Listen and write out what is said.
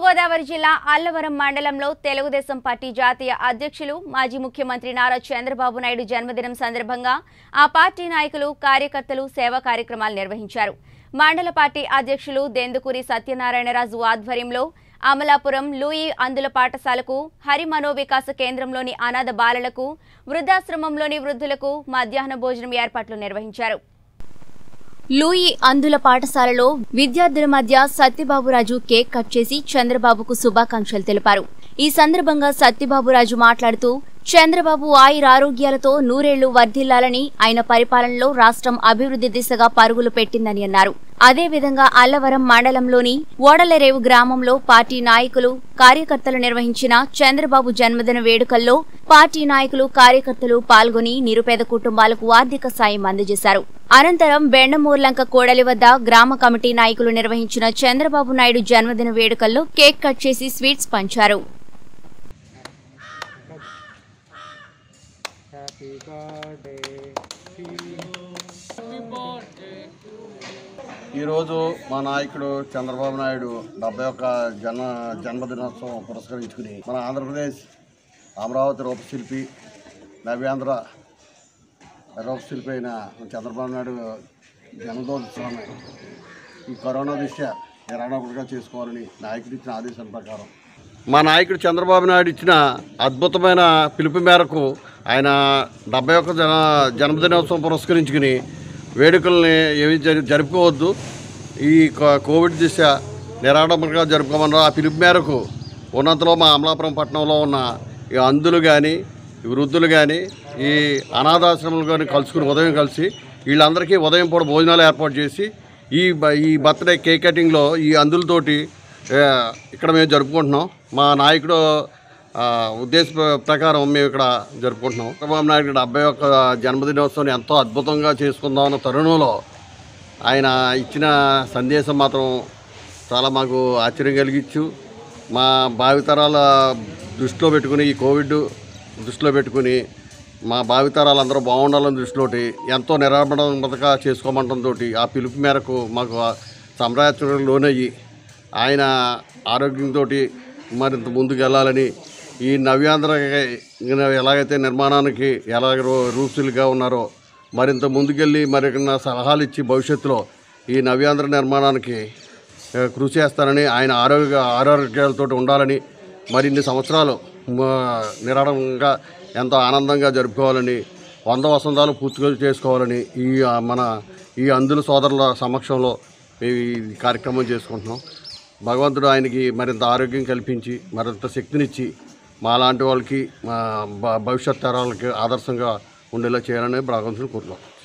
తూర్పుగోదావరి జిల్లా అల్లవరం మండలంలో తెలుగుదేశం పార్టీ జాతీయ అధ్యక్షులు మాజీ ముఖ్యమంత్రి నారా చంద్రబాబు నాయుడు జన్మదినం సందర్భంగా ఆ పార్టీ నాయకులు కార్యకర్తలు సేవా కార్యక్రమాలు నిర్వహించారు మండల పార్టీ అధ్యక్షులు దెందుకూరి సత్యనారాయణరాజు ఆధ్వర్యంలో అమలాపురం లూయి అందుల పాఠశాలకు హరి మనోవికాస కేంద్రంలోని అనాథ బాలలకు వృద్ధాశ్రమంలోని వృద్ధులకు మధ్యాహ్న భోజనం ఏర్పాట్లు నిర్వహించారు లూయి అందుల పాఠశాలలో విద్యార్థుల మధ్య సత్యబాబురాజు కేక్ కట్ చేసి చంద్రబాబుకు శుభాకాంక్షలు తెలిపారు ఈ సందర్భంగా సత్యబాబురాజు మాట్లాడుతూ చంద్రబాబు ఆయుర ఆరోగ్యాలతో నూరేళ్లు వర్ధిల్లాలని ఆయన పరిపాలనలో రాష్ట్రం అభివృద్ధి దిశగా పరుగులు పెట్టిందని అన్నారు అదేవిధంగా అల్లవరం మండలంలోని ఓడలరేవు గ్రామంలో పార్టీ నాయకులు కార్యకర్తలు నిర్వహించిన చంద్రబాబు జన్మదిన వేడుకల్లో పార్టీ నాయకులు కార్యకర్తలు పాల్గొని నిరుపేద కుటుంబాలకు ఆర్థిక సాయం అందజేశారు అనంతరం బెండమూర్లంక కోడలి వద్ద గ్రామ కమిటీ నాయకులు నిర్వహించిన చంద్రబాబు నాయుడు జన్మదిన వేడుకల్లో కేక్ కట్ చేసి స్వీట్స్ పంచారు హ్యాపీ బర్త్డే ఈరోజు మా నాయకుడు చంద్రబాబు నాయుడు డెబ్బై ఒక్క జన్మ జన్మదినోత్సవం పురస్కరించుకుని మన ఆంధ్రప్రదేశ్ అమరావతి రూపశిల్పి నవ్యాంధ్ర రూపశిల్పి అయిన చంద్రబాబు నాయుడు జన్మదినోత్సవాన్ని ఈ కరోనా దృష్ట్యా నిరాడంబరంగా చేసుకోవాలని నాయకుడు ఇచ్చిన ఆదేశం ప్రకారం మా నాయకుడు చంద్రబాబు నాయుడు ఇచ్చిన అద్భుతమైన పిలుపు మేరకు ఆయన డెబ్బై ఒక్క జన జన్మదినోత్సవం పురస్కరించుకుని వేడుకల్ని ఏమి జరి జరుపుకోవద్దు ఈ కో- కోవిడ్ దిశ నిరాడంబరంగా జరుపుకోమన్నారు ఆ పిలుపు మేరకు ఉన్నంతలో మా అమలాపురం పట్టణంలో ఉన్న ఈ అందులు కానీ ఈ వృద్ధులు కానీ ఈ అనాథాశ్రమాలు కానీ కలుసుకుని ఉదయం కలిసి వీళ్ళందరికీ ఉదయం పూట భోజనాలు ఏర్పాటు చేసి ఈ బ- ఈ బర్త్డే కేక్ కటింగ్లో ఈ అందులతోటి ఏ, ఇక్కడ మేము జరుపుకుంటున్నాం మా నాయకుడు ఆ, ఉద్దేశ ప్ర- ప్రకారం మేము ఇక్కడ జరుపుకుంటున్నాం చంద్రబాబు నాయుడు డెబ్బై ఒక్క జన్మదినోత్సవం ఎంతో అద్భుతంగా చేసుకుందాం అన్న తరుణంలో ఆయన ఇచ్చిన సందేశం మాత్రం చాలా మాకు ఆశ్చర్యం కలిగించు మా భావితరాల దృష్టిలో పెట్టుకుని ఈ కోవిడ్ దృష్టిలో పెట్టుకుని మా భావితరాలు అందరూ బాగుండాలని దృష్టిలోటి ఎంతో నిరాడంబరంగా చేసుకోమంటంతో ఆ పిలుపు మేరకు మాకు సంప్రదాయం లోనయ్యి ఆయన ఆరోగ్యంతో మరింత ముందుకు వెళ్ళాలని ఈ నవ్యాంధ్ర ఎలాగైతే నిర్మాణానికి ఎలాగ రూ- రూపులుగా ఉన్నారో మరింత ముందుకెళ్ళి మరికొన్న సలహాలు ఇచ్చి భవిష్యత్తులో ఈ నవ్యాంధ్ర నిర్మాణానికి ఆ, కృషి చేస్తానని ఆయన ఆరోగ్య ఆరోగ్యాలతో ఉండాలని మరిన్ని సంవత్సరాలు మ, నిరాడంగా ఎంతో ఆనందంగా జరుపుకోవాలని వంద వసంతాలు పూర్తిగా చేసుకోవాలని ఈ ఆ, మన ఈ అందుల సోదరుల సమక్షంలో మేము ఈ కార్యక్రమం చేసుకుంటున్నాం భగవంతుడు ఆయనకి మరింత ఆరోగ్యం కల్పించి మరింత శక్తినిచ్చి మాలాంటి వాళ్ళకి మా భ- భవిష్యత్ తరాలకి ఆదర్శంగా ఉండేలా చేయాలని భగవంతుని కోరుతున్నాం